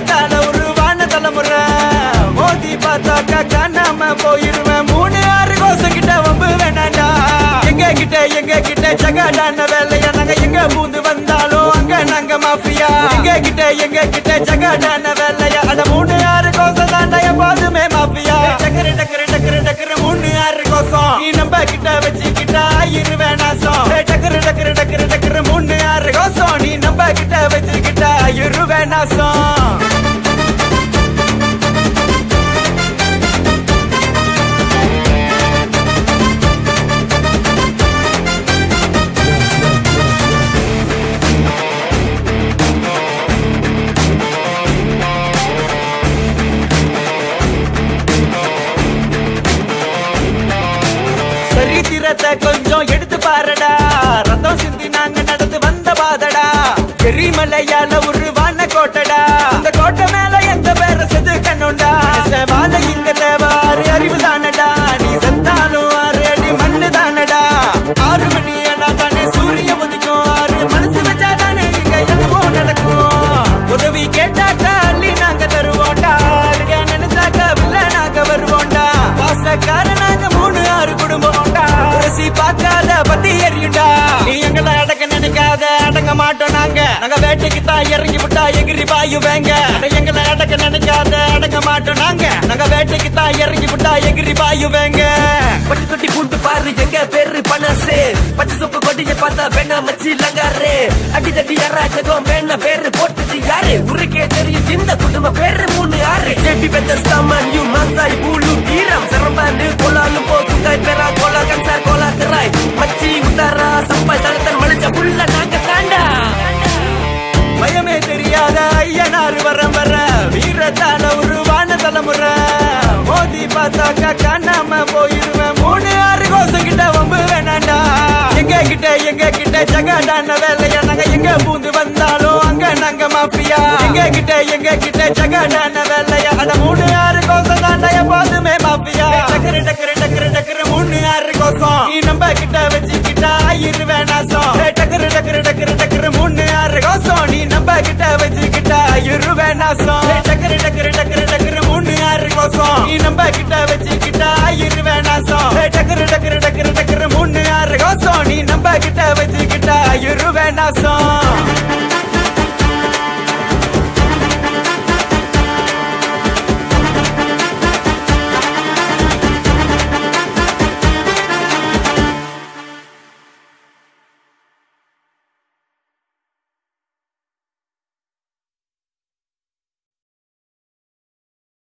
வீரத்தால உருவான தலைமுறை மோதி பார்த்தாக்கா காணாம போயிருவேன் மூணு ஆறு கோசம் கிட்ட வம்பு வேணாண்டா எங்க கிட்ட எங்க கிட்ட ஜகாடான வேலையா நாங்க எங்க பூந்து வந்தாலும் அங்க நாங்க மாஃபியா எங்க கிட்ட எங்க கிட்ட ஜகாடான வேலையா அட மூணு ஆறு கோசம் தாண்டா எப்போதுமே மாஃபியா டக்கரு டக்கரு டக்கரு டக்கரு மூணு ஆறு கோசம் நீ நம்ம கிட்ட வச்சுக்கிட்டா இருவேன் நாசம் ஏய், டக்கரு டக்கரு டக்கரு டக்கரு மூணு ஆறு கோசம் நீ நம்ம கிட்ட வச்சுக்கிட்டா இருவேன் நாசம் சரித்திரத்தை கொஞ்சம் எடுத்து பாருடா ரத்தம் சிந்தி நாங்க நடந்து வந்த பாதடா எரிமலையால உருவான கோட்டடா அந்த கோட்டை மேல எந்த பேர செது கண்ணுண்டா வாழ இங்க தேவாறு அறிவு தானடா நீ செத்தாலும் ஆறு அடி மண்ணு தானடா ஆறு மணி ஆனா தானே சூரிய உதிக்கும் ஆறு மனசு வச்சா தானே இங்க என்னவோ நடக்கும் உதவி கேட்டாக்கா அள்ளி நாங்க தருவோம்டா அழுக நினைச்சாக்கா வில்ல நாங்க வருவோம்டா பாசக்கார நாங்க மூணு ஆறு குடும்பம்டா ரசி பார்க்காத பத்தி எரியுண்டா நீ எங்களை அடக்க நினைக்காத அடங்க மாட்டோம் நாங்க நாங்க வேட்டைக்கு தான் இறங்கி விட்டா எகிரி பாயு வேங்க அட எங்களை அடக்க நினைக்காத அடங்க மாட்டோம் நாங்க நாங்க வேட்டைக்கு தான் இறங்கி விட்டா எகிரி பாயு வேங்க பட்டு தொட்டி பூண்டு பாரு எங்க பேரு பனசு பச்சை சொப்பு கொடிய பார்த்தா வேணா மச்சி லங்காரு அடி தட்டி யாராச்சகம் வேணா பேரு போட்டது யாரு உருக்கே தெரியும் இந்த குடும்ப பேரு மூணு ஆறு ஜெபி பெத்த ஸ்தாமன் யூ மாசாய் பூலு தீரம் சரம்பாண்டு கோலாலு போ சுங்காய் பெரா கோலா கன்சார் கோலா திராய் மச்சி உத்தாரா சப்பாய் தளத்தன் மலிச்ச புள்ள நாங்க தாண்டா பயமே தெரியாத ஐயனார் வரம் வர வீரத்தால உருவான தலைமுறை மோதி பார்த்தாக்கா காணாம போயிருவேன் மூணு ஆறு கோசம் கிட்ட வம்பு வேணாண்டா எங்க கிட்ட எங்க கிட்ட ஜகாடான வேலையா நாங்க எங்க பூந்து வந்தாலும் அங்க நாங்க மாஃபியா எங்க கிட்ட எங்க கிட்ட ஜகாடான வேலையா அட மூணு ஆறு கோசம் தாண்டா எப்போதுமே மாஃபியா டக்கரு டக்கரு டக்கரு டக்கரு மூணு ஆறு கோசம் நீ நம்ம கிட்ட வச்சுக்கிட்டா இருவேன் நாசம் ஏய், டக்கரு டக்கரு டக்கரு டக்கரு மூணு ஆறு கோசம் நீ நம்ம கிட்ட வச்சுக்கிட்டா இருவேன் நாசம் ஏய், டக்கரு டக்கரு டக்கரு டக்கரு மூணு ஆறு கோசம் நீ நம்ம கிட்ட வச்சுக்கிட்டா இருவேன் நாசம் ஏய், டக்கரு டக்கரு டக்கரு டக்கரு மூணு ஆறு கோசம் நீ நம்ம கிட்ட வச்சுக்கிட்டா இருவேன் நாசம்